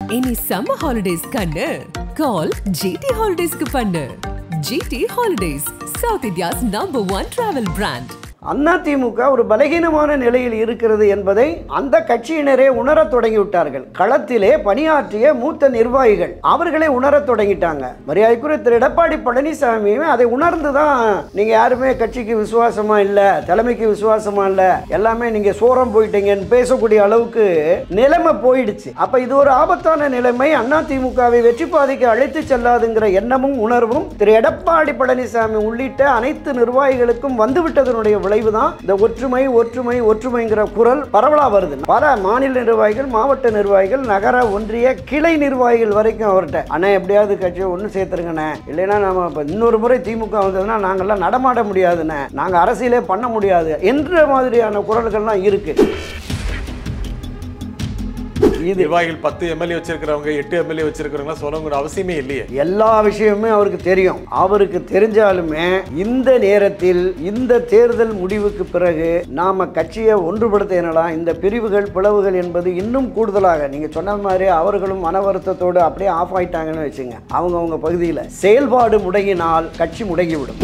இனி summer holidays கண்ணு கால் GT ஹாலிடேஸ்க்கு பண்ணு GT holidays south India's number one travel brand AIADMK ஒரு பலகீனமான நிலையில் இருக்கிறது என்பதை அந்த கட்சியினரே உணரத் தொடங்கிவிட்டார்கள் களத்திலே பணியாற்றிய மூத்த நிர்வாகிகள் அவர்களே உணரத் தொடங்கிட்டாங்க மரியாதைக்குரிய திரு எடப்பாடி பழனிசாமியுமே அதை உணர்ந்து தான் நீங்க யாருமே கட்சிக்கு விசுவாசமா இல்ல தலைமைக்கு விசுவாசமா இல்ல எல்லாமே நீங்க சோரம் போயிட்டீங்கன்னு பேசக்கூடிய அளவுக்கு நிலைமை போயிடுச்சு அப்ப இது ஒரு ஆபத்தான நிலைமை அதிமுகவை வெற்றி பாதைக்கு அழைத்து செல்லாதுங்கிற எண்ணமும் உணர்வும் திரு எடப்பாடி பழனிசாமி உள்ளிட்ட அனைத்து நிர்வாகிகளுக்கும் வந்துவிட்டதனுடைய விளைவுதான் இந்த ஒற்றுமை ஒற்றுமை ஒற்றுமைங்கிற குரல் பரவலா வருது பல மாநில நிர்வாகிகள் மாவட்ட நிர்வாகிகள் நகர ஒன்றிய கிளை நிர்வாகிகள் வரைக்கும் அவர்கிட்ட அண்ணா எப்படியாவது கட்சியை ஒன்று சேர்த்துருங்கண்ணே இல்லைன்னா நம்ம இப்போ இன்னொரு முறை திமுக வந்ததுன்னா நாங்கள்லாம் நடமாட முடியாதுண்ணே நாங்கள் அரசியலே பண்ண முடியாது என்ற மாதிரியான குரல்கள்லாம் இருக்கு இது நிர்வாகிகள் பத்து எம்எல்ஏ வச்சிருக்கிறவங்க எட்டு எம்எல்ஏ வச்சிருக்கிறவங்க சொல்லணுங்கிற அவசியமே இல்லையே எல்லா விஷயமுமே அவருக்கு தெரியும் அவருக்கு தெரிஞ்சாலுமே இந்த நேரத்தில் இந்த தேர்தல் முடிவுக்கு பிறகு நாம கட்சியை ஒன்றுபடுத்த என்னலாம் இந்த பிரிவுகள் பிளவுகள் என்பது இன்னும் கூடுதலாக நீங்க சொன்ன மாதிரி அவர்களும் மன வருத்தத்தோடு அப்படியே ஆஃப் ஆயிட்டாங்கன்னு வச்சுங்க அவங்கவங்க பகுதியில் செயல்பாடு முடங்கினால் கட்சி முடங்கிவிடும்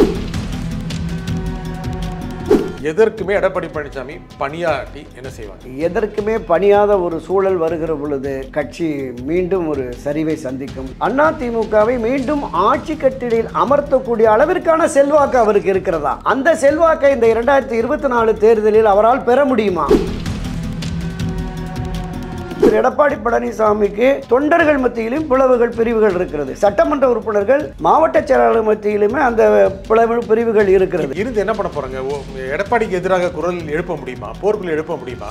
எதற்குமே எடப்பாடி பழனிசாமி பணியாட்டி என்ன செய்வாங்க எதற்குமே பணியாத ஒரு சூழல் வருகிற பொழுது கட்சி மீண்டும் ஒரு சரிவை சந்திக்கும் அதிமுகவை மீண்டும் ஆட்சி கட்டிலில் அமர்த்தக்கூடிய அளவிற்கான செல்வாக்கு அவருக்கு இருக்கிறதா அந்த செல்வாக்கை இந்த இரண்டாயிரத்தி இருபத்தி நாலு தேர்தலில் அவரால் பெற முடியுமா திரு எடப்பாடி பழனிசாமிக்கு தொண்டர்கள் மத்தியிலும் பிளவுகள் பிரிவுகள் இருக்கிறது சட்டமன்ற உறுப்பினர்கள் மாவட்ட செயலாளர் மத்தியிலுமே அந்த பிளவு பிரிவுகள் இருக்கிறது இருந்து என்ன பண்ண போறாங்க ஓ, எடப்பாடிக்கு எதிராக குரல் எழுப்ப முடியுமா போர்க்குள் எழுப்ப முடியுமா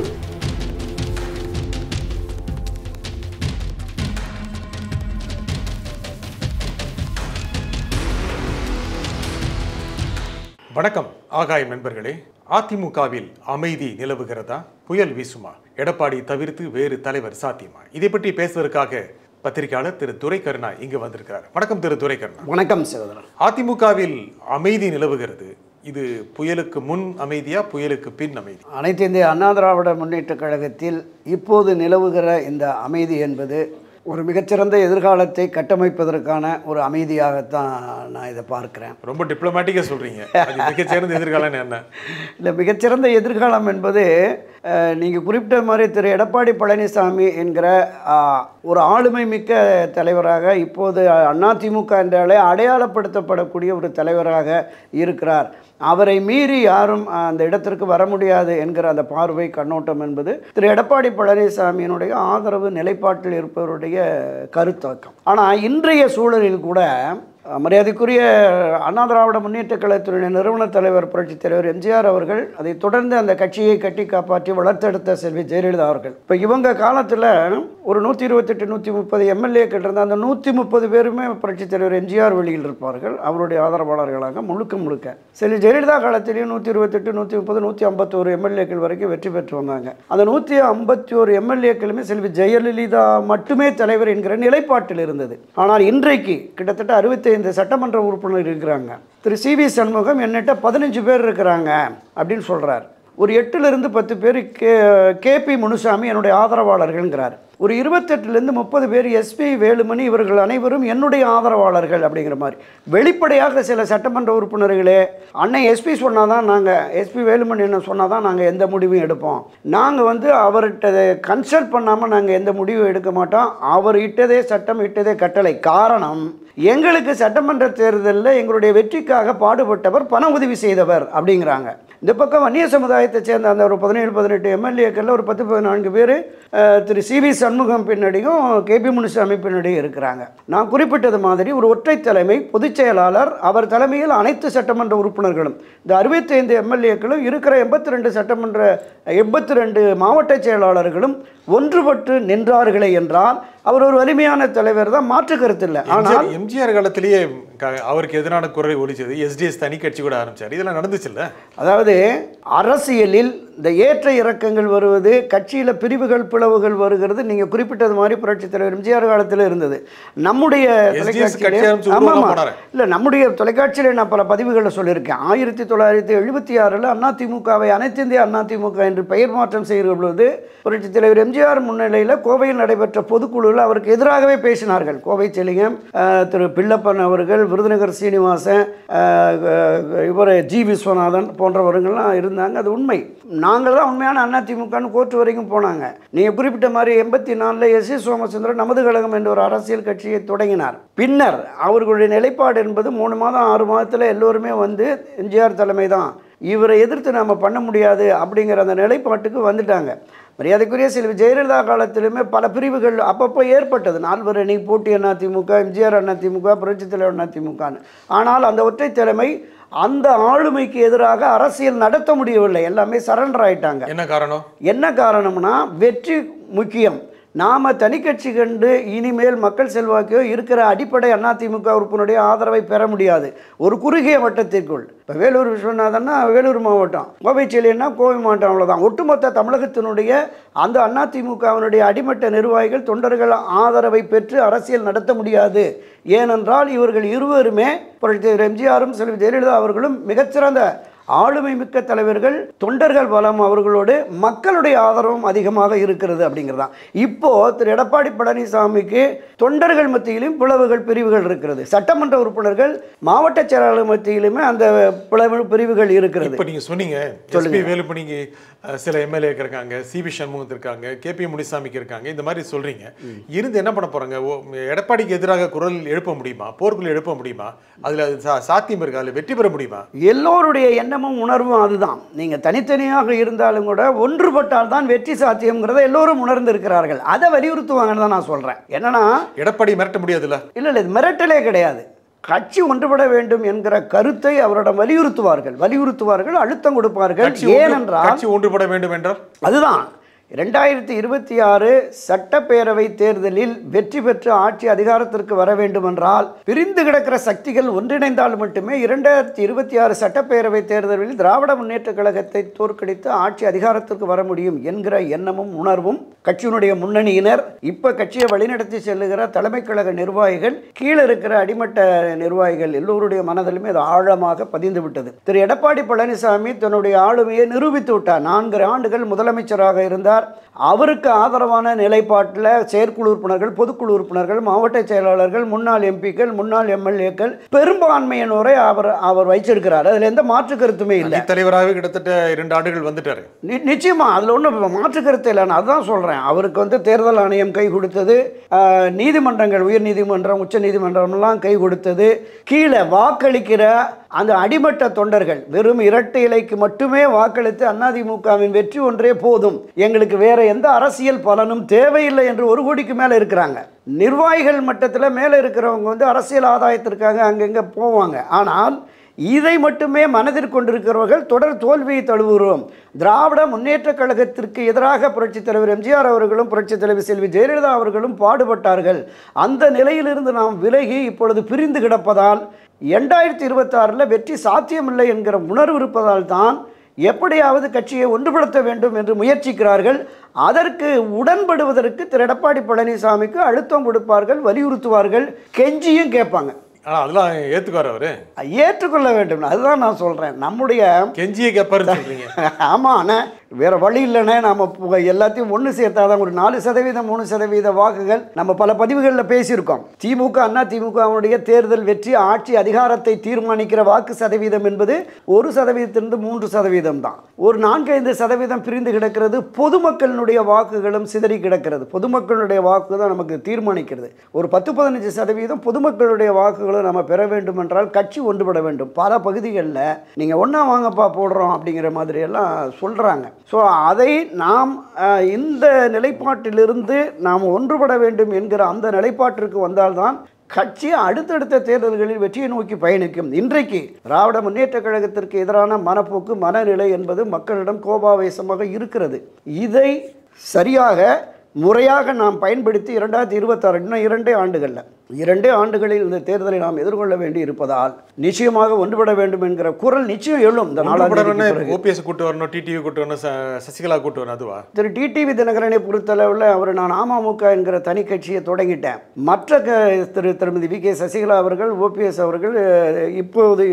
வணக்கம் ஆகாயம் நண்பர்களே அதிமுகவில் அமைதி நிலவுகிறதா புயல் வீசுமா எடப்பாடி தவிர்த்து வேறு தலைவர் சாத்தியமா இதை பற்றி பேசுவதற்காக பத்திரிகையாளர் திரு துரை கருணா இங்கு வந்திருக்கிறார் வணக்கம் திரு துரை கருணா வணக்கம் சகோதரன் அதிமுகவில் அமைதி நிலவுகிறது இது புயலுக்கு முன் அமைதியா புயலுக்கு பின் அமைதி அனைத்து இந்திய அண்ணா திராவிட முன்னேற்றக் கழகத்தில் இப்போது நிலவுகிற இந்த அமைதி என்பது ஒரு மிகச்சிறந்த எதிர்காலத்தை கட்டமைப்பதற்கான ஒரு அமைதியாகத்தான் நான் இதை பார்க்கிறேன் ரொம்ப டிப்ளமேட்டிக்கா சொல்றீங்க அது மிகச்சிறந்த எதிர்காலம் என்ன இல்லை மிகச்சிறந்த எதிர்காலம் என்பது நீங்கள் குறிப்பிட்ட மாதிரி திரு எடப்பாடி பழனிசாமி என்கிற அஹ், ஒரு ஆளுமை மிக்க தலைவராக இப்போது அதிமுக என்றாலே அடையாளப்படுத்தப்படக்கூடிய ஒரு தலைவராக இருக்கிறார் அவரை மீறி யாரும் அஹ், அந்த இடத்திற்கு வர முடியாது என்கிற அந்த பார்வை கண்ணோட்டம் என்பது திரு எடப்பாடி பழனிசாமியினுடைய ஆதரவு நிலைப்பாட்டில் இருப்பவருடைய கருத்தாக்கம் ஆனால் இன்றைய சூழலில் கூட அஹ், மரியாதைக்குரிய அண்ணா திராவிட முன்னேற்ற கழகத்தினுடைய நிறுவன தலைவர் புரட்சித் தலைவர் எம்ஜிஆர் அவர்கள் அதை தொடர்ந்து அந்த கட்சியை கட்டி காப்பாற்றி வளர்த்தெடுத்த செல்வி ஜெயலலிதா அவர்கள் இப்போ இவங்க காலத்தில் ஒரு நூற்றி இருபத்தெட்டு நூற்றி முப்பது எம்எல்ஏக்கள் இருந்த அந்த நூற்றி முப்பது பேருமே புரட்சித் தலைவர் எம்ஜிஆர் வெளியில் இருப்பார்கள் அவருடைய ஆதரவாளர்களாக முழுக்க முழுக்க செல்வி ஜெயலலிதா காலத்திலேயும் நூற்றி இருபத்தெட்டு நூற்றி முப்பது நூற்றி ஐம்பத்தோரு எம்எல்ஏக்கள் வரைக்கும் வெற்றி பெற்று வந்தாங்க அந்த நூற்றி ஐம்பத்தி ஒரு எம்எல்ஏக்களுமே செல்வி ஜெயலலிதா மட்டுமே தலைவர் என்கிற நிலைப்பாட்டில் இருந்தது ஆனால் இன்றைக்கு கிட்டத்தட்ட அறுபத்தைந்து சட்டமன்ற உறுப்பினர் இருக்கிறாங்க திரு சி வி சண்முகம் என்னட்ட பதினஞ்சு பேர் இருக்கிறாங்க அப்படின்னு சொல்றார் ஒரு எட்டுலேருந்து பத்து பேர் கே கேபி முனுசாமி என்னுடைய ஆதரவாளர்கள்ங்கிறார் ஒரு இருபத்தெட்டுலேருந்து முப்பது பேர் எஸ்பி வேலுமணி இவர்கள் அனைவரும் என்னுடைய ஆதரவாளர்கள் அப்படிங்கிற மாதிரி வெளிப்படையாக சில சட்டமன்ற உறுப்பினர்களே அண்ணன் எஸ்பி சொன்னால் தான் நாங்கள் எஸ்பி வேலுமணி என்ன சொன்னால் தான் நாங்கள் எந்த முடிவும் எடுப்போம் நாங்கள் வந்து அவர்கிட்ட கன்சல்ட் பண்ணாமல் நாங்கள் எந்த முடிவும் எடுக்க மாட்டோம் அவர் இட்டதே சட்டம் இட்டதே கட்டளை காரணம் எங்களுக்கு சட்டமன்ற தேர்தலில் எங்களுடைய வெற்றிக்காக பாடுபட்டவர் பண உதவி செய்தவர் அப்படிங்கிறாங்க இந்த பக்கம் வன்னிய சமுதாயத்தை சேர்ந்த அந்த ஒரு பதினேழு பதினெட்டு எம்எல்ஏக்களில் ஒரு பத்து பதினான்கு பேர் திரு சி வி சண்முகம் பின்னாடியும் கேபி முனுசாமி பின்னாடியும் இருக்கிறாங்க நான் குறிப்பிட்டது மாதிரி ஒரு ஒற்றை தலைமை பொதுச் செயலாளர் அவர் தலைமையில் அனைத்து சட்டமன்ற உறுப்பினர்களும் இந்த அறுபத்தைந்து எம்எல்ஏக்களும் இருக்கிற எண்பத்தி ரெண்டு சட்டமன்ற எண்பத்தி ரெண்டு மாவட்ட செயலாளர்களும் ஒன்றுபட்டு நின்றார்களே என்றால் அவர் ஒரு வலிமையான தலைவர் தான் மாற்று கருத்து இல்லை ஆனால் எம்ஜிஆர் எம்ஜிஆர் காலத்திலேயே க- அவருக்கு எதிரான குரலை ஒலிச்சது எஸ்டிஎஸ் தனி கட்சி கூட ஆரம்பிச்சாரு இதெல்லாம் நடந்துச்சுல்ல அதாவது அரசியலில் இந்த ஏற்ற இறக்கங்கள் வருவது கட்சியில் பிரிவுகள் பிளவுகள் வருகிறது நீங்கள் குறிப்பிட்டது மாதிரி புரட்சித் தலைவர் எம்ஜிஆர் காலத்தில் இருந்தது நம்முடைய SDS கட்சி தொலைக்காட்சியிலே ஆரம்பிச்சு ஆமாம் உருவாக்க ஆமாம். போனாரு. இல்லை நம்முடைய தொலைக்காட்சியிலே நான் பல பதிவுகளில் சொல்லியிருக்கேன் ஆயிரத்தி தொள்ளாயிரத்தி எழுபத்தி ஆறில் அதிமுகவை அனைத்திந்திய அதிமுக என்று பெயர் மாற்றம் செய்கிற பொழுது புரட்சித் தலைவர் எம்ஜிஆர் முன்னிலையில் கோவையில் நடைபெற்ற பொதுக்குழுவில் அவருக்கு எதிராகவே பேசினார்கள் கோவை செலிங்கம் அஹ், திரு பிள்ளப்பன் அவர்கள் விருதுநகர் சீனிவாசன் அஹ், இவர் ஜி விஸ்வநாதன் போன்றவர்கள்லாம் இருந்தாங்க அது உண்மை நாங்கள் தான் உண்மையான அதிமுகன்னு கோர்ட்டு வரைக்கும் போனாங்க நீங்கள் குறிப்பிட்ட மாதிரி எண்பத்தி நாலில் எஸ் சி சோமசுந்தரம் நமது கழகம் என்ற ஒரு அரசியல் கட்சியை தொடங்கினார் பின்னர் அவர்களுடைய நிலைப்பாடு என்பது மூணு மாதம் ஆறு மாதத்தில் எல்லோருமே வந்து எம்ஜிஆர் தலைமை தான் இவரை எதிர்த்து நம்ம பண்ண முடியாது அப்படிங்கிற அந்த நிலைப்பாட்டுக்கு வந்துட்டாங்க மரியாதைக்குரிய செல்வி ஜெயலலிதா காலத்திலுமே பல பிரிவுகள் அப்பப்போ ஏற்பட்டது நால்வர் அணி போட்டி அதிமுக எம்ஜிஆர் அதிமுக புரட்சித் தலைவர் அதிமுகன்னு ஆனால் அந்த ஒற்றை தலைமை அந்த ஆளுமைக்கு எதிராக அரசியல் நடத்த முடியவில்லை எல்லாமே சரண்டர் ஆயிட்டாங்க என்ன காரணம் என்ன காரணம்னா வெற்றி முக்கியம் நாம தனி கட்சி கண்டு இனிமேல் மக்கள் செல்வாக்கையோ இருக்கிற அடிப்படை அதிமுக உறுப்பினருடைய ஆதரவை பெற முடியாது ஒரு குறுகிய வட்டத்திற்குள் இப்போ வேலூர் விஸ்வநாதன்னா வேலூர் மாவட்டம் கோவை செல்லியன்னா கோவை மாவட்டம் அவ்வளோதான் ஒட்டுமொத்த தமிழகத்தினுடைய அந்த அதிமுகவினுடைய அடிமட்ட நிர்வாகிகள் தொண்டர்கள் ஆதரவை பெற்று அரசியல் நடத்த முடியாது ஏனென்றால் இவர்கள் இருவருமே புரட்சி தலைவர் எம்ஜிஆரும் செல்வி ஜெயலலிதா அவர்களும் மிகச்சிறந்த ஆளுமை மிக்க தலைவர்கள் தொண்டர்கள் பலம் அவர்களோடு மக்களுடைய ஆதரவும் அதிகமாக இருக்கிறது அப்படிங்கிறதான் இப்போ திரு எடப்பாடி பழனிசாமிக்கு தொண்டர்கள் மத்தியிலும் பிளவுகள் பிரிவுகள் இருக்கிறது சட்டமன்ற உறுப்பினர்கள் மாவட்ட செயலாளர் மத்தியிலுமே அந்த பிளவு பிரிவுகள் இருக்கிறது இப்ப நீங்க சொன்னீங்க எஸ்பி வேலுப்பணிக்கு அஹ், சில எம்எல்ஏக்கு இருக்காங்க சிபி சண்முகத்து இருக்காங்க கேபி முனிசாமிக்கு இருக்காங்க இந்த மாதிரி சொல்றீங்க இருந்து என்ன பண்ண போறாங்க ஓ, எடப்பாடிக்கு எதிராக குரல் எழுப்ப முடியுமா போர்க்குள் எழுப்ப முடியுமா அதுல அது சா- சாத்தியம் இருக்கா அதுல வெற்றி பெற முடியுமா எல்லோருடைய எண்ணமும் உணர்வும் அதுதான் நீங்கள் தனித்தனியாக இருந்தாலும் கூட ஒன்றுபட்டால் தான் வெற்றி சாத்தியம்ங்கிறத எல்லோரும் உணர்ந்திருக்கிறார்கள் அதை வலியுறுத்துவாங்கன்னு தான் நான் சொல்கிறேன் என்னன்னா எடப்பாடி மிரட்ட முடியாதுல்ல இல்லை இல்லை இது மிரட்டலே கிடையாது கட்சி ஒன்றுபட வேண்டும் என்கிற கருத்தை அவரிடம் வலியுறுத்துவார்கள் வலியுறுத்துவார்கள் அழுத்தம் கொடுப்பார்கள் கட்சி ஒன்று- ஏனென்றால் கட்சி ஒன்றுபட வேண்டும் என்றால் அதுதான் ரெண்டாயிரத்தி இருபத்தி ஆறு சட்டப்பேரவை தேர்தலில் வெற்றி பெற்று ஆட்சி அதிகாரத்திற்கு வர வேண்டுமென்றால் பிரிந்து கிடக்கிற சக்திகள் ஒன்றிணைந்தால் மட்டுமே இரண்டாயிரத்தி இருபத்தி ஆறு சட்டப்பேரவை தேர்தலில் திராவிட முன்னேற்ற கழகத்தை தோற்கடித்து ஆட்சி அதிகாரத்திற்கு வர முடியும் என்கிற எண்ணமும் உணர்வும் கட்சியினுடைய முன்னணியினர் இப்ப கட்சியை வழிநடத்தி செல்லுகிற தலைமை கழக நிர்வாகிகள் கீழே இருக்கிற அடிமட்ட நிர்வாகிகள் எல்லோருடைய மனதிலுமே அது ஆழமாக பதிந்து விட்டது திரு எடப்பாடி பழனிசாமி தன்னுடைய ஆளுமையை நிரூபித்து விட்டார் நான்கு ஆண்டுகள் முதலமைச்சராக இருந்தார் அவருக்கு ஆதரவான நிலைப்பாட்டில் செயற்குழு உறுப்பினர்கள் பொதுக்குழு உறுப்பினர்கள் மாவட்ட செயலாளர்கள் முன்னாள் எம்பிக்கள் முன்னாள் எம்எல்ஏக்கள் பெரும்பான்மையினரை அவர் அவர் வைச்சிருக்கிறார் அதில் எந்த மாற்று கருத்துமே இல்லை தலைவராகவே கிட்டத்தட்ட இரண்டு ஆண்டுகள் வந்துட்டாரு நி- நிச்சயமா அதில் ஒன்றும் மாற்று கருத்து இல்லை நான் அதுதான் சொல்கிறேன் அவருக்கு வந்து தேர்தல் ஆணையம் கை கொடுத்தது ஆஹ், நீதிமன்றங்கள் உயர் நீதிமன்றம் உச்ச நீதிமன்றம்லாம் கை கொடுத்தது கீழே வாக்களிக்கிற அந்த அடிமட்ட தொண்டர்கள் வெறும் இரட்டை இலைக்கு மட்டுமே வாக்களித்து அதிமுகவின் வெற்றி ஒன்றே போதும் எங்களுக்கு வேற எந்த அரசியல் பலனும் தேவையில்லை என்று ஒரு கோடிக்கு மேலே இருக்கிறாங்க நிர்வாகிகள் மட்டத்தில் மேலே இருக்கிறவங்க வந்து அரசியல் ஆதாயத்திற்காக அங்கங்கே போவாங்க ஆனால் இதை மட்டுமே மனதில் கொண்டிருக்கிறவர்கள் தொடர் தோல்வியை தழுவுகிறோம் திராவிட முன்னேற்ற கழகத்திற்கு எதிராக புரட்சித் தலைவர் எம்ஜிஆர் அவர்களும் புரட்சித் தலைவர் செல்வி ஜெயலலிதா அவர்களும் பாடுபட்டார்கள் அந்த நிலையிலிருந்து நாம் விலகி இப்பொழுது பிரிந்து கிடப்பதால் ரெண்டாயிரத்தி இருபத்தாறில் வெற்றி சாத்தியமில்லை என்கிற உணர்வு இருப்பதால் தான் எப்படியாவது கட்சியை ஒன்றுபடுத்த வேண்டும் என்று முயற்சிக்கிறார்கள் அதற்கு உடன்படுவதற்கு திரு எடப்பாடி பழனிசாமிக்கு அழுத்தம் கொடுப்பார்கள் வலியுறுத்துவார்கள் கெஞ்சியும் கேட்பாங்க ஆனா அதெல்லாம் ஏத்துக்காரு அவரு ஏற்றுக்கொள்ள வேண்டும் அதுதான் நான் சொல்கிறேன் நம்முடைய கெஞ்சியை கேட்பாருன்னு சொல்றீங்க ஆமாம் அண்ணே வேறு வழி இல்லைண்ணே நம்ம பு- எல்லாத்தையும் ஒன்று சேர்த்தாதான் ஒரு நாலு சதவீதம் மூணு சதவீத வாக்குகள் நம்ம பல பதிவுகளில் பேசியிருக்கோம் திமுக அண்ணா திமுகவுடைய தேர்தல் வெற்றி ஆட்சி அதிகாரத்தை தீர்மானிக்கிற வாக்கு சதவீதம் என்பது ஒரு சதவீதத்திலிருந்து மூன்று சதவீதம் தான் ஒரு நான்கைந்து சதவீதம் பிரிந்து கிடக்கிறது பொதுமக்களினுடைய வாக்குகளும் சிதறி கிடக்கிறது பொதுமக்களுடைய வாக்கு தான் நமக்கு தீர்மானிக்கிறது ஒரு பத்து பதினஞ்சு சதவீதம் பொதுமக்களுடைய வாக்குகளை நம்ம பெற வேண்டும் என்றால் கட்சி ஒன்றுபட வேண்டும் பல பகுதிகளில் நீங்கள் ஒன்றா வாங்கப்பா போடுறோம் அப்படிங்கிற மாதிரி எல்லாம் சொல்கிறாங்க ஸோ அதை நாம் அஹ், இந்த நிலைப்பாட்டிலிருந்து நாம் ஒன்றுபட வேண்டும் என்கிற அந்த நிலைப்பாட்டிற்கு வந்தால்தான் கட்சி அடுத்தடுத்த தேர்தல்களில் வெற்றியை நோக்கி பயணிக்கும் இன்றைக்கு திராவிட முன்னேற்ற கழகத்திற்கு எதிரான மனப்போக்கு மனநிலை என்பது மக்களிடம் கோபாவேசமாக இருக்கிறது இதை சரியாக முறையாக நாம் பயன்படுத்தி இரண்டாயிரத்தி இருபத்தாறு இன்னும் இரண்டே ஆண்டுகளில் இரண்டே ஆண்டுகளில் இந்த தேர்தலை நாம் எதிர்கொள்ள வேண்டி இருப்பதால் நிச்சயமாக ஒன்றுபட வேண்டும் என்கிற குரல் நிச்சயம் எழும் இந்த நாலாம் தேதிக்கு பிறகு. ஓபிஎஸ் கூட்டு வரணும் டிடிவி கூட்டு வரணும் ச- சசிகலா கூட்டு வரணும் அதுவா திரு டிடிவி தினகரனை பொறுத்தளவில் அவர் நான் அமமுக என்கிற தனி கட்சியை தொடங்கிட்டேன் மற்ற க திரு திருமதி வி கே சசிகலா அவர்கள் ஓபிஎஸ் அவர்கள் அஹ், இப்போது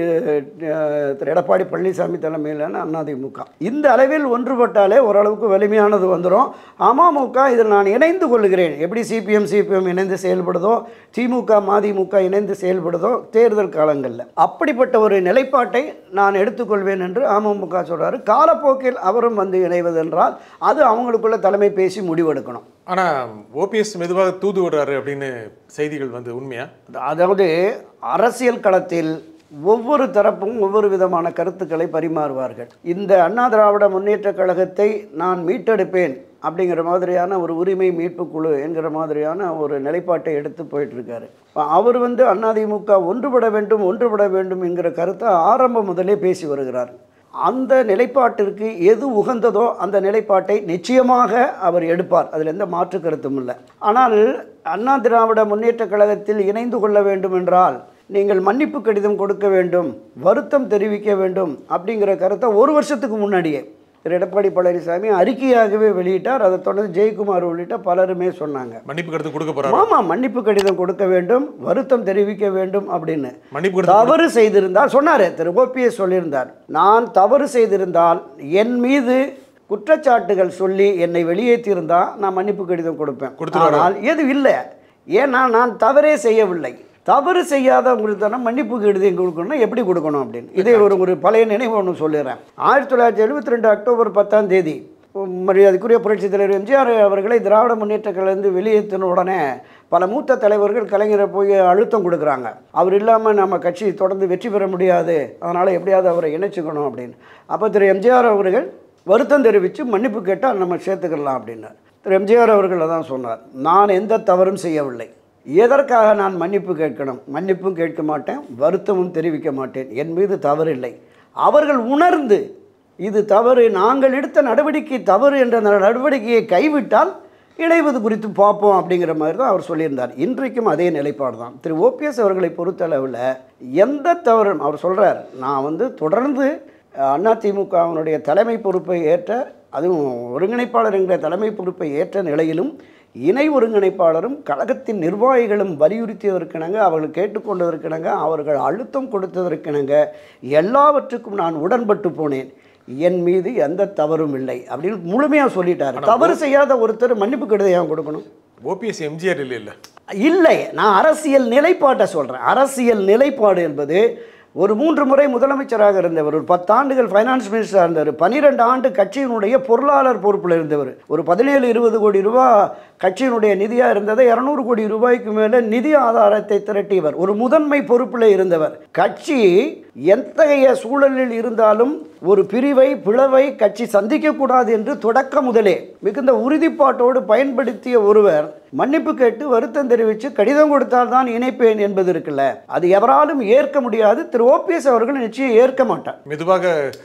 அஹ், திரு எடப்பாடி பழனிசாமி தலைமையிலான அதிமுக இந்த அளவில் ஒன்றுபட்டாலே ஓரளவுக்கு வலிமையானது வந்துடும் அமமுக இதில் நான் இணைந்து கொள்கிறேன் எப்படி சிபிஎம் சிபிஎம் இணைந்து செயல்படுதோ திமுக மதிமுக இணைந்து செயல்படுதோ தேர்தல் காலங்களில் அப்படிப்பட்ட ஒரு நிலைப்பாட்டை நான் எடுத்துக்கொள்வேன் என்று அமமுக சொல்றாரு காலப்போக்கில் அவரும் வந்து இணைவதென்றால் அது அவங்களுக்குள்ள தலைமை பேசி முடிவெடுக்கணும் ஆனா ஓபிஎஸ் மெதுவாக தூது விடுறாரு அப்படின்னு செய்திகள் வந்து உண்மையா அதாவது அரசியல் களத்தில் ஒவ்வொரு தரப்பும் ஒவ்வொரு விதமான கருத்துக்களை பரிமாறுவார்கள் இந்த அண்ணா திராவிட முன்னேற்றக் கழகத்தை நான் மீட்டெடுப்பேன் அப்படிங்கிற மாதிரியான ஒரு உரிமை மீட்பு குழு என்கிற மாதிரியான ஒரு நிலைப்பாட்டை எடுத்து போயிட்டு இருக்காரு இப்ப அவர் வந்து அதிமுக ஒன்றுபட வேண்டும் ஒன்றுபட வேண்டும் என்கிற கருத்தை ஆரம்பம் முதலே பேசி வருகிறார் அந்த நிலைப்பாட்டிற்கு எது உகந்ததோ அந்த நிலைப்பாட்டை நிச்சயமாக அவர் எடுப்பார் அதில் எந்த மாற்று கருத்தும் இல்லை ஆனால் அண்ணா திராவிட முன்னேற்றக் கழகத்தில் இணைந்து கொள்ள வேண்டும் என்றால் நீங்கள் மன்னிப்பு கடிதம் கொடுக்க வேண்டும் வருத்தம் தெரிவிக்க வேண்டும் அப்படிங்கிற கருத்தை ஒரு வருஷத்துக்கு முன்னாடியே திரு எடப்பாடி பழனிசாமி அறிக்கையாகவே வெளியிட்டார் அதை தொடர்ந்து ஜெயக்குமார் உள்ளிட்ட பலருமே சொன்னாங்க மன்னிப்பு கருத்து கொடுக்க போறாரு ஆமா மன்னிப்பு கடிதம் கொடுக்க வேண்டும் வருத்தம் தெரிவிக்க வேண்டும் அப்படின்னு மன்னிப்பு கடிதம் தவறு செய்திருந்தால் சொன்னார் திரு ஓபிஎஸ் சொல்லியிருந்தார் நான் தவறு செய்திருந்தால் என் மீது குற்றச்சாட்டுகள் சொல்லி என்னை வெளியேற்றியிருந்தா நான் மன்னிப்பு கடிதம் கொடுப்பேன் கொடுத்துருவாரா? ஆனால் எது இல்லை ஏன்னா நான் தவறே செய்யவில்லை தவறு செய்யாதவங்களுக்கு தானே மன்னிப்பு கடிதம் கொடுக்கணும் எப்படி கொடுக்கணும் அப்படின்னு இதே ஒரு ஒரு பழைய நினைவு ஒன்று சொல்லிடுறேன் ஆயிரத்தி தொள்ளாயிரத்தி எழுபத்தி ரெண்டு அக்டோபர் பத்தாம் தேதி மரியாதைக்குரிய புரட்சித் தலைவர் எம்ஜிஆர் அவர்களை திராவிட முன்னேற்ற கழகத்திலிருந்து வெளியேற்றின உடனே பல மூத்த தலைவர்கள் கலைஞரை போய் அழுத்தம் கொடுக்குறாங்க அவர் இல்லாமல் நம்ம கட்சி தொடர்ந்து வெற்றி பெற முடியாது அதனால் எப்படியாவது அவரை இணைச்சிக்கணும் அப்படின்னு அப்போ திரு எம்ஜிஆர் அவர்கள் வருத்தம் தெரிவித்து மன்னிப்பு கேட்டால் நம்ம சேர்த்துக்கலாம் அப்படின்னார் திரு எம்ஜிஆர் அவர்கள் அதான் சொன்னார் நான் எந்த தவறும் செய்யவில்லை எதற்காக நான் மன்னிப்பு கேட்கணும் மன்னிப்பும் கேட்க மாட்டேன் வருத்தமும் தெரிவிக்க மாட்டேன் என் மீது தவறில்லை அவர்கள் உணர்ந்து இது தவறு நாங்கள் எடுத்த நடவடிக்கை தவறு என்ற அந்த நடவடிக்கையை கைவிட்டால் இணைவது குறித்து பார்ப்போம் அப்படிங்கிற மாதிரி தான் அவர் சொல்லியிருந்தார் இன்றைக்கும் அதே நிலைப்பாடு தான் திரு ஓபிஎஸ் அவர்களை பொறுத்தளவில் எந்த தவறும் அவர் சொல்கிறார் நான் வந்து தொடர்ந்து அதிமுகவினுடைய தலைமை பொறுப்பை ஏற்ற அதுவும் ஒருங்கிணைப்பாளர் என்கிற தலைமை பொறுப்பை ஏற்ற நிலையிலும் இணை ஒருங்கிணைப்பாளரும் கழகத்தின் நிர்வாகிகளும் வலியுறுத்தியதற்கிணங்க அவர்கள் கேட்டுக்கொண்டதற்கிணங்க அவர்கள் அழுத்தம் கொடுத்ததற்கிணங்க எல்லாவற்றுக்கும் நான் உடன்பட்டு போனேன் என் மீது எந்த தவறும் இல்லை அப்படின்னு முழுமையாக சொல்லிட்டாரு தவறு செய்யாத ஒருத்தர் மன்னிப்பு கடிதம் ஏன் கொடுக்கணும் ஓபிஎஸ் எம்ஜிஆர் இல்லை இல்ல இல்லை நான் அரசியல் நிலைப்பாட்டை சொல்கிறேன் அரசியல் நிலைப்பாடு என்பது ஒரு மூன்று முறை முதலமைச்சராக இருந்தவர் ஒரு பத்தாண்டுகள் ஃபைனான்ஸ் மினிஸ்டராக இருந்தவர் பன்னிரெண்டு ஆண்டு கட்சியினுடைய பொருளாளர் பொறுப்பில் இருந்தவர் ஒரு பதினேழு இருபது கோடி ரூபாய் கட்சியினுடைய நிதியாக இருந்ததை இரநூறு கோடி ரூபாய்க்கு மேலே நிதி ஆதாரத்தை திரட்டியவர் ஒரு முதன்மை பொறுப்பில் இருந்தவர் கட்சி எத்தகைய சூழலில் இருந்தாலும் ஒரு பிரிவை பிளவை கட்சி சந்திக்கக்கூடாது என்று தொடக்க முதலே மிகுந்த உறுதிப்பாட்டோடு பயன்படுத்திய ஒருவர் மன்னிப்பு கேட்டு வருத்தம் தெரிவித்து கடிதம் கொடுத்தால் தான் இணைப்பேன் என்பது இருக்குல்ல அது எவராலும் ஏற்க முடியாது திரு ஓபிஎஸ் அவர்கள் நிச்சயம் ஏற்க மாட்டார் மெதுவாக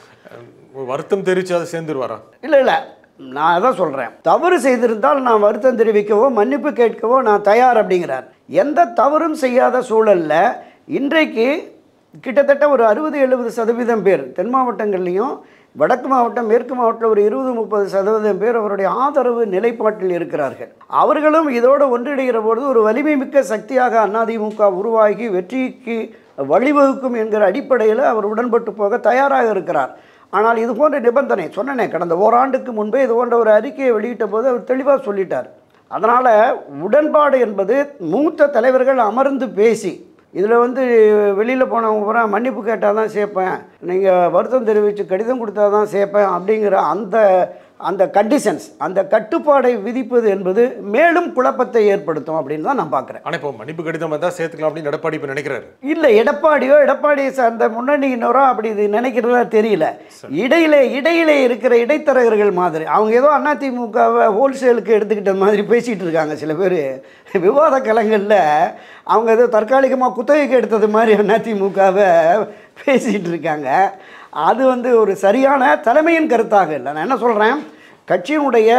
அஹ், வருத்தம் தெரிவிச்சு அதை சேர்ந்துருவாரா இல்லை இல்லை நான் அதான் சொல்கிறேன் தவறு செய்திருந்தால் நான் வருத்தம் தெரிவிக்கவோ மன்னிப்பு கேட்கவோ நான் தயார் அப்படிங்கிறார் எந்த தவறும் செய்யாத சூழலில் இன்றைக்கு கிட்டத்தட்ட ஒரு அறுபது எழுபது சதவீதம் பேர் தென் மாவட்டங்கள்லேயும் வடக்கு மாவட்டம் மேற்கு மாவட்டத்தில் ஒரு இருபது முப்பது சதவீதம் பேர் அவருடைய ஆதரவு நிலைப்பாட்டில் இருக்கிறார்கள் அவர்களும் இதோடு ஒன்றிணைகிற பொழுது ஒரு வலிமை மிக்க சக்தியாக அதிமுக உருவாகி வெற்றிக்கு வழிவகுக்கும் என்கிற அடிப்படையில் அவர் உடன்பட்டு போக தயாராக இருக்கிறார் ஆனால் இது போன்ற நிபந்தனை சொன்னனே கடந்த ஓராண்டுக்கு முன்பே இது போன்ற ஒரு அறிக்கையை வெளியிட்ட போது அவர் தெளிவாக சொல்லிட்டார் அதனால் உடன்பாடு என்பது மூத்த தலைவர்கள் அமர்ந்து பேசி இதில் வந்து வெளியில் போனவங்க பூரா மன்னிப்பு கேட்டால் தான் சேர்ப்பேன் நீங்கள் வருத்தம் தெரிவித்து கடிதம் கொடுத்தா தான் சேர்ப்பேன் அப்படிங்கிற அந்த அந்த கண்டிஷன்ஸ் அந்த கட்டுப்பாடை விதிப்பது என்பது மேலும் குழப்பத்தை ஏற்படுத்தும் அப்படின்னு தான் நான் பார்க்குறேன் ஆனா இப்போ மன்னிப்பு கடிதம் வந்தா சேர்த்துக்கலாம் அப்படின்னு எடப்பாடி இப்ப நினைக்கிறாரு இல்லை எடப்பாடியோ எடப்பாடியை சார்ந்த முன்னணியினரோ அப்படி இது நினைக்கிறதா தெரியல இடையிலே இடையிலே இருக்கிற இடைத்தரகர்கள் மாதிரி அவங்க ஏதோ அதிமுகவை ஹோல்சேலுக்கு எடுத்துக்கிட்ட மாதிரி பேசிகிட்டு இருக்காங்க சில பேர் விவாத களங்களில் அவங்க ஏதோ தற்காலிகமாக குத்தகைக்கு எடுத்தது மாதிரி அதிமுகவை பேசிகிட்டு இருக்காங்க அது வந்து ஒரு சரியான தலைமையின் கருத்தாக இல்லை நான் என்ன சொல்கிறேன் கட்சியினுடைய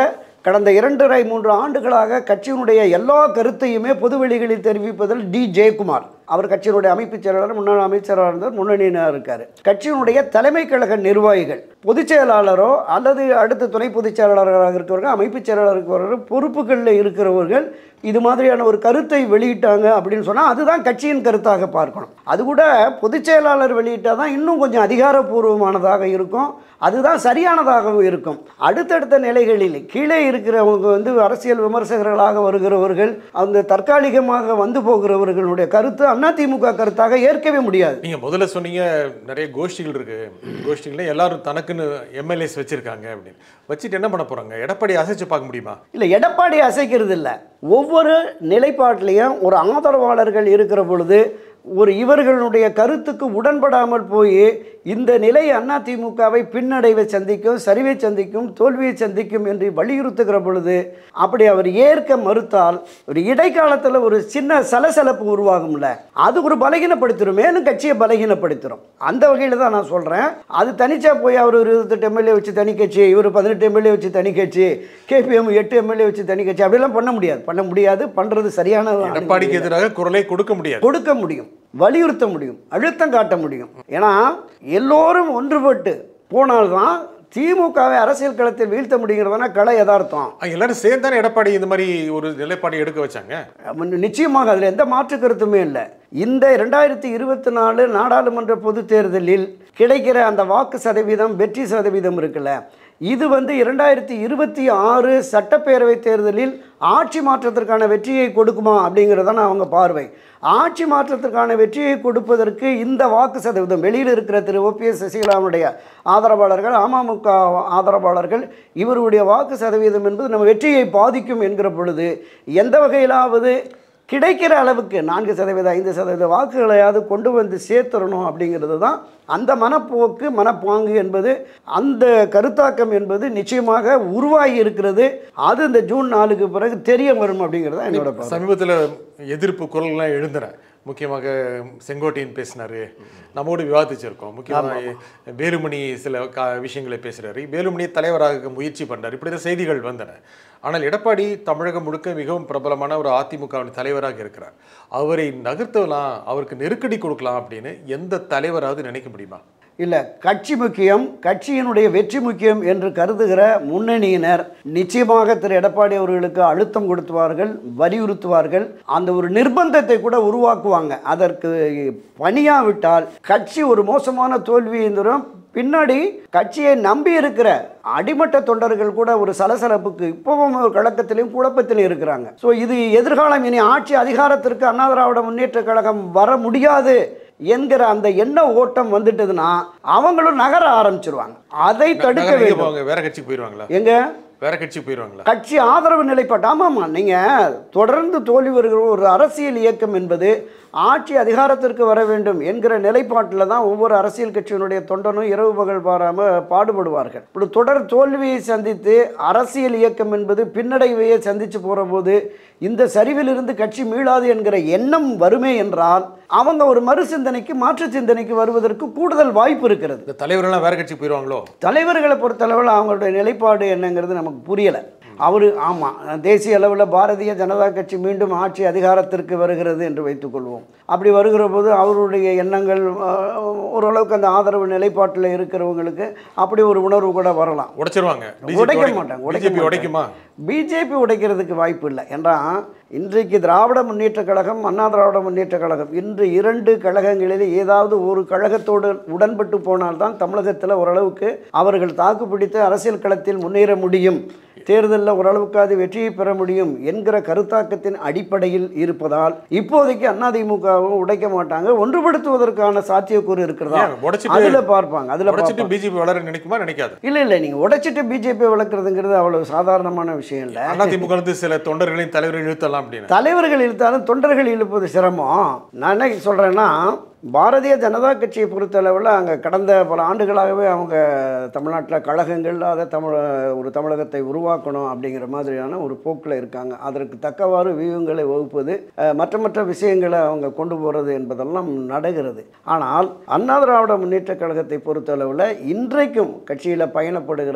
கடந்த இரண்டரை மூன்று ஆண்டுகளாக கட்சியினுடைய எல்லா கருத்தையுமே பொதுவெளிகளில் தெரிவிப்பதில் டி ஜெயக்குமார் அவர் கட்சியினுடைய அமைப்புச் செயலாளர் முன்னாள் அமைச்சராக இருந்தவர் முன்னணியினர் இருக்கார் கட்சியினுடைய தலைமை கழக நிர்வாகிகள் பொதுச் செயலாளரோ அல்லது அடுத்த துணை பொதுச் செயலாளராக இருக்கிறவர்கள் அமைப்புச் செயலாளர் இருக்கிறவர்கள் பொறுப்புகளில் இருக்கிறவர்கள் இது மாதிரியான ஒரு கருத்தை வெளியிட்டாங்க அப்படின்னு சொன்னால் அதுதான் கட்சியின் கருத்தாக பார்க்கணும் அது கூட பொதுச் செயலாளர் வெளியிட்டால் தான் இன்னும் கொஞ்சம் அதிகாரப்பூர்வமானதாக இருக்கும் அதுதான் சரியானதாகவும் இருக்கும் அடுத்தடுத்த நிலைகளில் கீழே இருக்கிறவங்க வந்து அரசியல் விமர்சகர்களாக வருகிறவர்கள் அந்த தற்காலிகமாக வந்து போகிறவர்களுடைய கருத்து அதிமுக கருத்தாக ஏற்கவே முடியாது நீங்க முதல்ல சொன்னீங்க நிறைய கோஷ்டிகள் இருக்கு கோஷ்டிகள்ல எல்லாரும் தனக்குன்னு எம்எல்ஏஸ் வச்சிருக்காங்க அப்படின்னு வச்சுட்டு என்ன பண்ண போறாங்க எடப்பாடி அசைச்சு பார்க்க முடியுமா இல்லை எடப்பாடி அசைக்கிறது இல்லை ஒவ்வொரு நிலைப்பாட்டிலையும் ஒரு ஆதரவாளர்கள் இருக்கிற பொழுது ஒரு இவர்களுடைய கருத்துக்கு உடன்படாமல் போய் இந்த நிலை அதிமுகவை பின்னடைவை சந்திக்கும் சரிவை சந்திக்கும் தோல்வியை சந்திக்கும் என்று வலியுறுத்துகிற பொழுது அப்படி அவர் ஏற்க மறுத்தால் ஒரு இடைக்காலத்தில் ஒரு சின்ன சலசலப்பு உருவாகும்ல அது ஒரு பலகீனப்படுத்திடும் மேலும் கட்சியை பலகீனப்படுத்திடும் அந்த வகையில் தான் நான் சொல்கிறேன் அது தனிச்சா போய் அவர் ஒரு இருபத்தெட்டு எம்எல்ஏ வச்சு தனி கட்சி இவர் பதினெட்டு எம்எல்ஏ வச்சு தனி கட்சி கேபிஎம் எட்டு எம்எல்ஏ வச்சு தனி கட்சி அப்படிலாம் பண்ண முடியாது பண்ண முடியாது பண்ணுறது சரியான எடப்பாடிக்கு எதிராக குரலை கொடுக்க முடியாது கொடுக்க முடியும் வலியுறுத்த முடியும் அழுத்தம் காட்ட முடியும் ஏன்னா எல்லோரும் ஒன்றுபட்டு போனால்தான் திமுகவை அரசியல் களத்தில் வீழ்த்த முடிகிறதுனா களை யதார்த்தம் அங்க எல்லாரும் சேர்ந்தானே எடப்பாடி இந்த மாதிரி ஒரு நிலைப்பாடு எடுக்க வச்சாங்க அப்ப நிச்சயமாக அதில் எந்த மாற்று கருத்துமே இல்லை இந்த ரெண்டாயிரத்தி இருபத்தி நாலு நாடாளுமன்ற பொதுத் தேர்தலில் கிடைக்கிற அந்த வாக்கு சதவீதம் வெற்றி சதவீதம் இருக்குல்ல இது வந்து இரண்டாயிரத்தி இருபத்தி ஆறு சட்டப்பேரவை தேர்தலில் ஆட்சி மாற்றத்திற்கான வெற்றியை கொடுக்குமா அப்படிங்கிறதான அவங்க பார்வை ஆட்சி மாற்றத்திற்கான வெற்றியை கொடுப்பதற்கு இந்த வாக்கு சதவீதம் வெளியில் இருக்கிற திரு ஓபிஎஸ் சசிகலாவுடைய ஆதரவாளர்கள் அமமுக ஆதரவாளர்கள் இவருடைய வாக்கு சதவீதம் என்பது நம்ம வெற்றியை பாதிக்கும் என்கிற பொழுது எந்த வகையிலாவது கிடைக்கிற அளவுக்கு நான்கு சதவீத ஐந்து சதவீத வாக்குகளையாவது கொண்டு வந்து சேர்த்துடணும் அப்படிங்கிறது தான் அந்த மனப்போக்கு மனப்பாங்கு என்பது அந்த கருத்தாக்கம் என்பது நிச்சயமாக உருவாகி இருக்கிறது அது இந்த ஜூன் நாலுக்கு பிறகு தெரிய வரும் அப்படிங்கிறது தான் என்னோட பார்வை. சமீபத்தில் எதிர்ப்பு குரல்லாம் எழுந்தின முக்கியமாக செங்கோட்டையன் பேசினாரு நம்மோடு விவாதிச்சிருக்கோம் முக்கியமாக வேலுமணி சில கா விஷயங்களை பேசுறாரு வேலுமணி தலைவராக முயற்சி பண்றாரு இப்படி தான் செய்திகள் வந்தன ஆனால் எடப்பாடி தமிழகம் முழுக்க மிகவும் பிரபலமான ஒரு அதிமுகவின் தலைவராக இருக்கிறார் அவரை நகர்த்தலாம் அவருக்கு நெருக்கடி கொடுக்கலாம் அப்படின்னு எந்த தலைவராவது நினைக்க முடியுமா இல்லை கட்சி முக்கியம் கட்சியினுடைய வெற்றி முக்கியம் என்று கருதுகிற முன்னணியினர் நிச்சயமாக திரு எடப்பாடி அவர்களுக்கு அழுத்தம் கொடுத்துவார்கள் வலியுறுத்துவார்கள் அந்த ஒரு நிர்பந்தத்தை கூட உருவாக்குவாங்க அதற்கு பணியாவிட்டால் கட்சி ஒரு மோசமான தோல்வியை தரும் பின்னாடி கட்சியை நம்பி இருக்கிற அடிமட்ட தொண்டர்கள் கூட ஒரு சலசலப்புக்கு இப்பவும் ஒரு கழகத்திலையும் குழப்பத்திலையும் இருக்கிறாங்க ஸோ இது எதிர்காலம் இனி ஆட்சி அதிகாரத்திற்கு அண்ணா திராவிட முன்னேற்ற கழகம் வர முடியாது என்கிற அந்த எண்ண ஓட்டம் வந்துட்டதுன்னா அவங்களும் நகர ஆரம்பிச்சிருவாங்க அதை தடுக்க நகரம் எங்க வேண்டும் போவாங்க வேற கட்சிக்கு போயிடுவாங்களா எங்க வேற கட்சிக்கு போயிடுவாங்களா கட்சி ஆதரவு நிலைப்பாட்டு ஆமாம்மா நீங்கள் தொடர்ந்து தோல்வி வருகிற ஒரு அரசியல் இயக்கம் என்பது ஆட்சி அதிகாரத்திற்கு வர வேண்டும் என்கிற நிலைப்பாட்டில் தான் ஒவ்வொரு அரசியல் கட்சியினுடைய தொண்டனும் இரவு பகல் பாராமல் பாடுபடுவார்கள் இப்படி தொடர் தோல்வியை சந்தித்து அரசியல் இயக்கம் என்பது பின்னடைவையே சந்தித்து போகிற போது இந்த சரிவிலிருந்து கட்சி மீளாது என்கிற எண்ணம் வருமே என்றால் அவங்க ஒரு மறு சிந்தனைக்கு மாற்று சிந்தனைக்கு வருவதற்கு கூடுதல் வாய்ப்பு இருக்கிறது இந்த தலைவரெல்லாம் வேற கட்சிக்கு போயிடுவாங்களோ தலைவர்களை பொறுத்தளவில் அவங்களுடைய நிலைப்பாடு என்னங்கிறது நமக்கு புரியலை அவர் ஆமாம் தேசிய அளவில் பாரதிய ஜனதா கட்சி மீண்டும் ஆட்சி அதிகாரத்திற்கு வருகிறது என்று வைத்துக்கொள்வோம் அப்படி வருகிற போது அவருடைய எண்ணங்கள் அஹ், ஓரளவுக்கு அந்த ஆதரவு நிலைப்பாட்டில் இருக்கிறவங்களுக்கு அப்படி ஒரு உணர்வு கூட வரலாம் உடைச்சிருவாங்க உடைக்க மாட்டாங்க உடைக்க பிஜேபி மாட்டாங்க. உடைக்குமா பிஜேபி உடைக்கிறதுக்கு வாய்ப்பு இல்லை ஏன்னா இன்றைக்கு திராவிட முன்னேற்ற கழகம் அண்ணா திராவிட முன்னேற்ற கழகம் இன்று இரண்டு கழகங்களில் ஏதாவது ஒரு கழகத்தோடு உடன்பட்டு போனால்தான் தமிழகத்தில் ஓரளவுக்கு அவர்கள் தாக்குப்பிடித்து அரசியல் களத்தில் முன்னேற முடியும் தேர்தலில் ஓரளவுக்காவது வெற்றியை பெற முடியும் என்கிற கருத்தாக்கத்தின் அடிப்படையில் இருப்பதால் இப்போதைக்கு அதிமுகவும் உடைக்க மாட்டாங்க ஒன்றுபடுத்துவதற்கான சாத்தியக்கூறு இருக்கிறதா ஏன், உடைச்சிட்டு- அதுல பார்ப்பாங்க அதுல உடைச்சிட்டு பார்ப்பாங்க பிஜேபி வளர நினைக்குமா நினைக்காது இல்லை இல்லை நீங்கள் உடைச்சிட்டு பிஜேபி வளர்க்குறதுங்கிறது அவ்வளவு சாதாரணமான விஷயம் இல்லை அதிமுக இருந்து சில தொண்டர்களையும் தலைவர்கள் இழுத்தலாம் அப்படின்னு தலைவர்கள் இழுத்தாலும் தொண்டர்கள் இழுப்பது சிரமம் நான் என்ன சொல்கிறேன்னா பாரதிய ஜனதா கட்சியை பொறுத்தளவில் அங்கே கடந்த பல ஆண்டுகளாகவே அவங்க தமிழ்நாட்டில் கழகங்கள் அதை தமிழ ஒரு தமிழகத்தை உருவாக்கணும் அப்படிங்கிற மாதிரியான ஒரு போக்கில் இருக்காங்க அதற்கு தக்கவாறு வியூகங்களை வகுப்பது அஹ், மற்ற மற்ற விஷயங்களை அவங்க கொண்டு போகிறது என்பதெல்லாம் நடக்கிறது ஆனால் அண்ணா திராவிட முன்னேற்ற கழகத்தை பொறுத்தளவில் இன்றைக்கும் கட்சியில் பயணப்படுகிற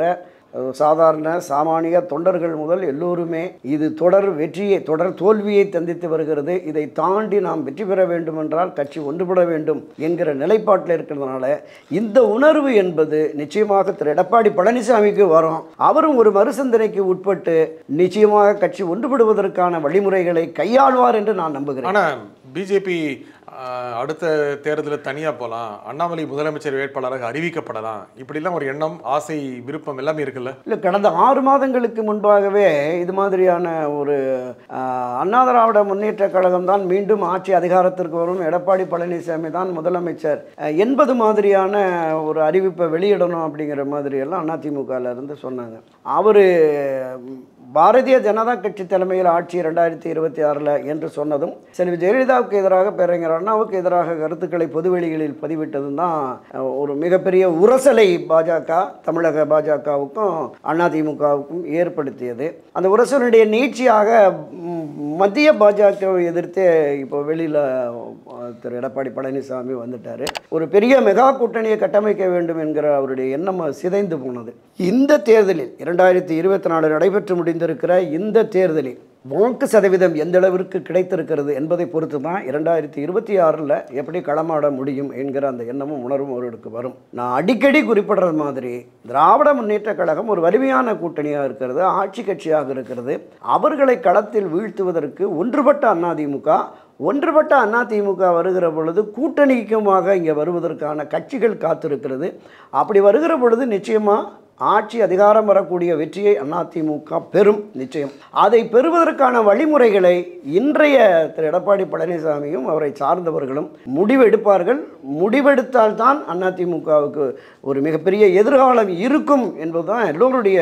அஹ், சாதாரண சாமானிய தொண்டர்கள் முதல் எல்லோருமே இது தொடர் வெற்றியை தொடர் தோல்வியை சந்தித்து வருகிறது இதை தாண்டி நாம் வெற்றி பெற வேண்டும் என்றால் கட்சி ஒன்றுபட வேண்டும் என்கிற நிலைப்பாட்டில் இருக்கிறதுனால இந்த உணர்வு என்பது நிச்சயமாக திரு எடப்பாடி பழனிசாமிக்கு வரும் அவரும் ஒரு மறுசிந்தனைக்கு உட்பட்டு நிச்சயமாக கட்சி ஒன்றுபடுவதற்கான வழிமுறைகளை கையாள்வார் என்று நான் நம்புகிறேன் ஆனா பிஜேபி அடுத்த தேர்தலில் தனியா போலாம் அண்ணாமலை முதலமைச்சர் வேட்பாளராக அறிவிக்கப்படலாம் இப்படிலாம் ஒரு எண்ணம் ஆசை விருப்பம் எல்லாமே இருக்குல்ல இல்லை கடந்த ஆறு மாதங்களுக்கு முன்பாகவே இது மாதிரியான ஒரு ஆஹ், அண்ணா திராவிட முன்னேற்ற கழகம் தான் மீண்டும் ஆட்சி அதிகாரத்திற்கு வரும் எடப்பாடி பழனிசாமி தான் முதலமைச்சர் அஹ், என்பது மாதிரியான ஒரு அறிவிப்பை வெளியிடணும் அப்படிங்கிற மாதிரி எல்லாம் அதிமுகல இருந்து சொன்னாங்க அவர் பாரதிய ஜனதா கட்சி தலைமையில் ஆட்சி ரெண்டாயிரத்தி இருபத்தி ஆறில் என்று சொன்னதும் செல்வி ஜெயலலிதாவுக்கு எதிராக பேரறிஞர் அண்ணாவுக்கு எதிராக கருத்துக்களை பொதுவெளிகளில் பதிவிட்டதும் தான் அஹ், ஒரு மிகப்பெரிய உரசலை பாஜக தமிழக பாஜகவுக்கும் அதிமுகவுக்கும் ஏற்படுத்தியது அந்த உரசலுடைய நீட்சியாக ம், மத்திய பாஜகவை எதிர்த்து இப்போ வெளியில் திரு எடப்பாடி பழனிசாமி வந்துட்டார் ஒரு பெரிய மெகா கூட்டணியை கட்டமைக்க வேண்டும் என்கிற அவருடைய எண்ணம் சிதைந்து போனது இந்த தேர்தலில் இரண்டாயிரத்தி இருபத்தி நாலு நடைபெற்று முடிந்திருக்கிற இந்த தேர்தலில் வாக்கு சதவீதம் எந்த அளவிற்கு கிடைத்திருக்கிறது என்பதை பொறுத்து தான் இரண்டாயிரத்தி இருபத்தி ஆறில் எப்படி களமாட முடியும் என்கிற அந்த எண்ணமும் உணர்வும் அவர்களுக்கு வரும் நான் அடிக்கடி குறிப்பிடுறது மாதிரி திராவிட முன்னேற்ற கழகம் ஒரு வலிமையான கூட்டணியாக இருக்கிறது ஆட்சி கட்சியாக இருக்கிறது அவர்களை களத்தில் வீழ்த்துவதற்கு ஒன்றுபட்ட அதிமுக ஒன்றுபட்ட அதிமுக வருகிற பொழுது கூட்டணிக்குமாக இங்கே வருவதற்கான கட்சிகள் காத்திருக்கிறது அப்படி வருகிற பொழுது நிச்சயமாக ஆட்சி அதிகாரம் வரக்கூடிய வெற்றியை அதிமுக பெறும் நிச்சயம் அதை பெறுவதற்கான வழிமுறைகளை இன்றைய திரு எடப்பாடி பழனிசாமியும் அவரை சார்ந்தவர்களும் முடிவெடுப்பார்கள் முடிவெடுத்தால்தான் அதிமுகவுக்கு ஒரு மிகப்பெரிய எதிர்காலம் இருக்கும் என்பதுதான் எல்லோருடைய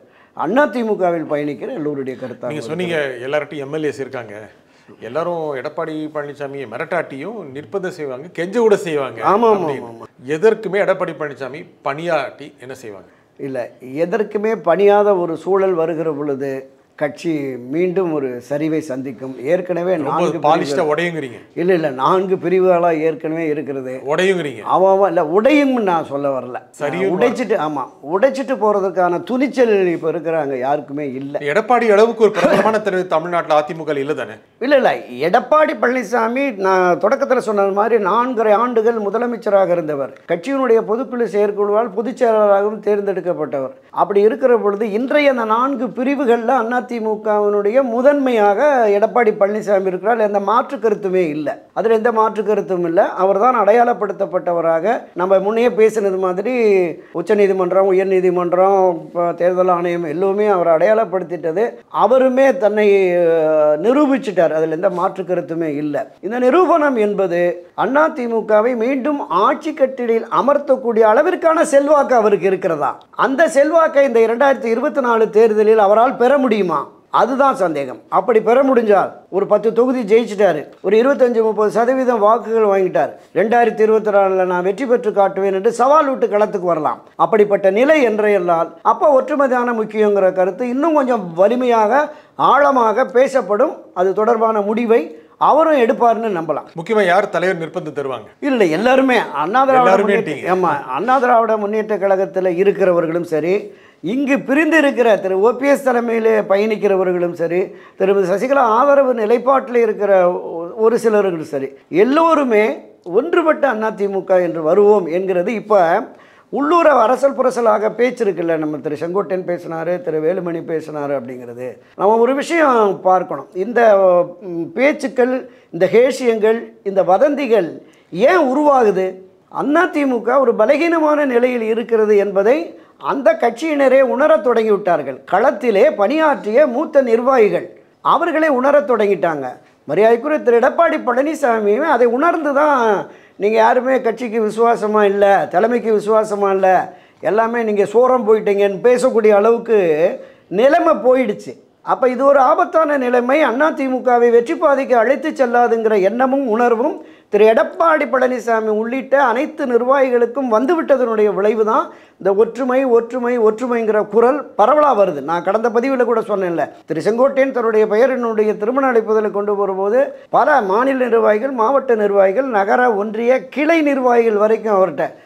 அதிமுகவில் பயணிக்கிற எல்லோருடைய கருத்தாக நீங்க சொன்னீங்க எல்லார்ட்டையும் எம்எல்ஏஸ் இருக்காங்க எல்லாரும் எடப்பாடி பழனிசாமியை மிரட்டாட்டியும் நிற்பதை செய்வாங்க கெஞ்ச கூட செய்வாங்க ஆமா, ஆமா, அப்படின்னு. எதற்குமே எடப்பாடி பழனிசாமி பணியாட்டி என்ன செய்வாங்க இல்லை எதற்குமே பணியாத ஒரு சூழல் வருகிற பொழுது கட்சி மீண்டும் ஒரு சரிவை சந்திக்கும் ஏற்கனவே ரொம்ப நான்கு பாலிஷ்டா உடையுங்கிறீங்க இல்லை இல்லை நான்கு பிரிவுகளாக ஏற்கனவே இருக்கிறது உடையுங்கிறீங்க அவன் அவன் இல்லை உடையும் நான் சொல்ல வரல சரியும் உடைச்சிட்டு ஆமாம் உடைச்சிட்டு போகிறதுக்கான துணிச்சல் இப்போ இருக்கிறாங்க யாருக்குமே இல்லை எடப்பாடி அளவுக்கு ஒரு பிரபலமான தலைவர் தமிழ்நாட்டுல அதிமுக இல்ல தானே இல்லை இல்லை எடப்பாடி பழனிசாமி நான் தொடக்கத்தில் சொன்னது மாதிரி நான்கரை ஆண்டுகள் முதலமைச்சராக இருந்தவர் கட்சியினுடைய பொதுக்குழு செயற்குழுவால் பொதுச் செயலாளராகவும் தேர்ந்தெடுக்கப்பட்டவர் அப்படி இருக்கிற பொழுது இன்றைய அந்த நான்கு பிரிவுகளில் அதிமுகவினுடைய முதன்மையாக எடப்பாடி பழனிசாமி இருக்கிறார் எந்த மாற்று கருத்துமே இல்லை அதில் எந்த மாற்று கருத்தும் இல்லை அவர் தான் அடையாளப்படுத்தப்பட்டவராக நம்ம முன்னையே பேசினது மாதிரி உச்சநீதிமன்றம் உயர்நீதிமன்றம் இப்போ தேர்தல் ஆணையம் எல்லோருமே அவரை அடையாளப்படுத்திட்டது அவருமே தன்னை அஹ், நிரூபிச்சிட்டார் அதில் எந்த மாற்று கருத்துமே இல்லை இந்த நிரூபணம் என்பது அதிமுகவை மீண்டும் ஆட்சி கட்டிலில் அமர்த்தக்கூடிய அளவிற்கான செல்வாக்கு அவருக்கு இருக்கிறதா அந்த செல்வாக்கை இந்த இரண்டாயிரத்தி இருபத்தி நாலு தேர்தலில் அவரால் பெற முடியுமா அதுதான் சந்தேகம் அப்படி பெற முடிஞ்சால் ஒரு பத்து தொகுதி ஜெயிச்சிட்டாரு ஒரு இருபத்தஞ்சு முப்பது சதவீதம் வாக்குகள் வாங்கிட்டார் ரெண்டாயிரத்தி இருபத்தி நாலில் நான் வெற்றி பெற்று காட்டுவேன் என்று சவால் விட்டு களத்துக்கு வரலாம் அப்படிப்பட்ட நிலை என்றையெல்லாம் அப்போ ஒற்றுமைதான முக்கியங்கிற கருத்து இன்னும் கொஞ்சம் வலிமையாக ஆழமாக பேசப்படும் அது தொடர்பான முடிவை அவரும் எடுப்பார்னு நம்பலாம் முக்கியமா யார் தலைவர் நிர்பந்தம் தருவாங்க இல்லை எல்லாருமே அண்ணா திராவிட எல்லாருமே முன்னேற்ற டீங்க. ஆமாம் அண்ணா திராவிட முன்னேற்ற கழகத்தில் இருக்கிறவர்களும் சரி இங்கு பிரிந்து இருக்கிற திரு ஓபிஎஸ் தலைமையிலே பயணிக்கிறவர்களும் சரி திருமதி சசிகலா ஆதரவு நிலைப்பாட்டில் இருக்கிற ஒ- ஒரு சிலர்களும் சரி எல்லோருமே ஒன்றுபட்ட அதிமுக என்று வருவோம் என்கிறது இப்போ உள்ளூர அரசல் புரசலாக பேச்சு இருக்குல்ல நம்ம திரு செங்கோட்டையன் பேசினார் திரு வேலுமணி பேசினார் அப்படிங்கிறது நம்ம ஒரு விஷயம் பார்க்கணும் இந்த ம், பேச்சுக்கள் இந்த ஹேஷியங்கள் இந்த வதந்திகள் ஏன் உருவாகுது அதிமுக ஒரு பலகீனமான நிலையில் இருக்கிறது என்பதை அந்த கட்சியினரே உணரத் தொடங்கி விட்டார்கள் களத்திலே பணியாற்றிய மூத்த நிர்வாகிகள் அவர்களே உணரத் தொடங்கிட்டாங்க மரியாதைக்குரிய திரு எடப்பாடி பழனிசாமியுமே அதை உணர்ந்து தான் நீங்கள் யாருமே கட்சிக்கு விசுவாசமாக இல்லை தலைமைக்கு விசுவாசமாக இல்லை எல்லாமே நீங்கள் சோரம் போயிட்டீங்கன்னு பேசக்கூடிய அளவுக்கு நிலைமை போயிடுச்சு அப்போ இது ஒரு ஆபத்தான நிலைமை அதிமுகவை வெற்றி பாதைக்கு அழைத்து செல்லாதுங்கிற எண்ணமும் உணர்வும் திரு எடப்பாடி பழனிசாமி உள்ளிட்ட அனைத்து நிர்வாகிகளுக்கும் வந்துவிட்டதனுடைய விளைவு தான் இந்த ஒற்றுமை ஒற்றுமை ஒற்றுமைங்கிற குரல் பரவலாக வருது நான் கடந்த பதிவில் கூட சொன்னேன்ல திரு செங்கோட்டையன் தன்னுடைய பெயரினுடைய திருமண அழைப்புதலை கொண்டு வரும்போது பல மாநில நிர்வாகிகள் மாவட்ட நிர்வாகிகள் நகர ஒன்றிய கிளை நிர்வாகிகள் வரைக்கும் அவர்கிட்ட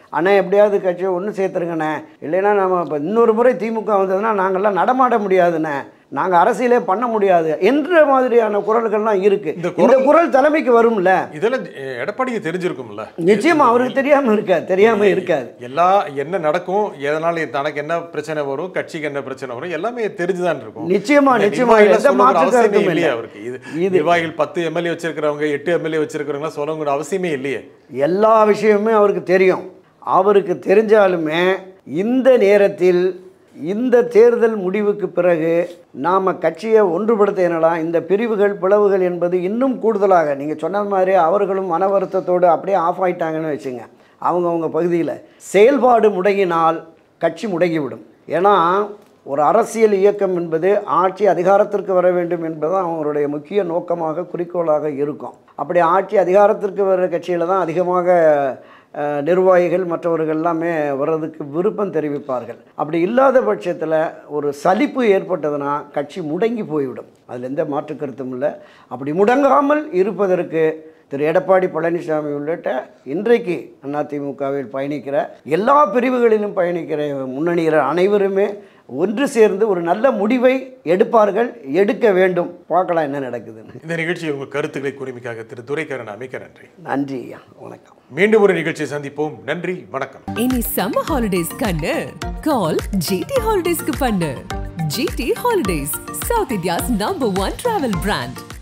அண்ணா எப்படியாவது கட்சியை ஒன்று சேர்த்துருங்கண்ணே இல்லைன்னா நம்ம இப்போ இன்னொரு முறை திமுக வந்ததுன்னா நாங்கள்லாம் நடமாட முடியாதுண்ணே நாங்கள் அரசியலே பண்ண முடியாது என்ற மாதிரியான குரல்கள்லாம் இருக்கு இந்த இந்த குரல் தலைமைக்கு வரும்ல இதெல்லாம் அஹ், எடப்பாடிக்கு தெரிஞ்சிருக்கும்ல நிச்சயமா அவருக்கு தெரியாம இருக்காது தெரியாம இருக்காது எல்லா என்ன நடக்கும் எதனால தனக்கு என்ன பிரச்சனை வரும் கட்சிக்கு என்ன பிரச்சனை வரும் எல்லாமே தெரிஞ்சுதான் இருக்கும் நிச்சயமா இல்ல, நிச்சயமா நிர்வாகிகள் எந்த சொல்லணுங்கிற மாற்று அவசியமே கருத்தும் இல்லையே இல்லை அவருக்கு இது இது- நிர்வாகிகள் பத்து எம்எல்ஏ வச்சிருக்கிறவங்க எட்டு எம்எல்ஏ வச்சிருக்கிறவங்க சொல்லணுங்கிற அவசியமே இல்லையே எல்லா விஷயமுமே அவருக்கு தெரியும் அவருக்கு தெரிஞ்சாலுமே இந்த நேரத்தில் இந்த தேர்தல் முடிவுக்கு பிறகு நாம் கட்சியை ஒன்றுபடுத்த என்னலாம் இந்த பிரிவுகள் பிளவுகள் என்பது இன்னும் கூடுதலாக நீங்கள் சொன்ன மாதிரி அவர்களும் மன வருத்தத்தோடு அப்படியே ஆஃப் ஆயிட்டாங்கன்னு வச்சுங்க அவங்கவுங்க பகுதியில் செயல்பாடு முடங்கினால் கட்சி முடங்கிவிடும் ஏன்னா ஒரு அரசியல் இயக்கம் என்பது ஆட்சி அதிகாரத்திற்கு வர வேண்டும் என்பது அவங்களுடைய முக்கிய நோக்கமாக குறிக்கோளாக இருக்கும் அப்படி ஆட்சி அதிகாரத்திற்கு வர கட்சியில் தான் அதிகமாக அஹ், நிர்வாகிகள் மற்றவர்கள் எல்லாமே வர்றதுக்கு விருப்பம் தெரிவிப்பார்கள் அப்படி இல்லாத பட்சத்தில் ஒரு சலிப்பு ஏற்பட்டதுன்னா கட்சி முடங்கி போய்விடும் அதில் எந்த மாற்று கருத்தும் இல்லை அப்படி முடங்காமல் இருப்பதற்கு திரு எடப்பாடி பழனிசாமி உள்ளிட்ட இன்றைக்கு அதிமுகவில் பயணிக்கிற எல்லா பிரிவுகளிலும் பயணிக்கிற முன்னணியிற அனைவருமே ஒன்று சேர்ந்து ஒரு நல்ல முடிவை எடுப்பார்கள் எடுக்க வேண்டும் பார்க்கலாம் என்ன நடக்குதுன்னு இந்த நிகழ்ச்சி உங்கள் கருத்துக்களை கூறிமைக்காக திரு துரைக்கரன் அமைக்க நன்றி நன்றி ஐயா வணக்கம் மீண்டும் ஒரு நிகழ்ச்சியை சந்திப்போம் நன்றி வணக்கம் இனி சம்மர் ஹாலிடேஸ் கண்ணு கால் ஜிடி ஹாலிடேஸ்க்கு பண்ணு GT holidays south India's number one travel brand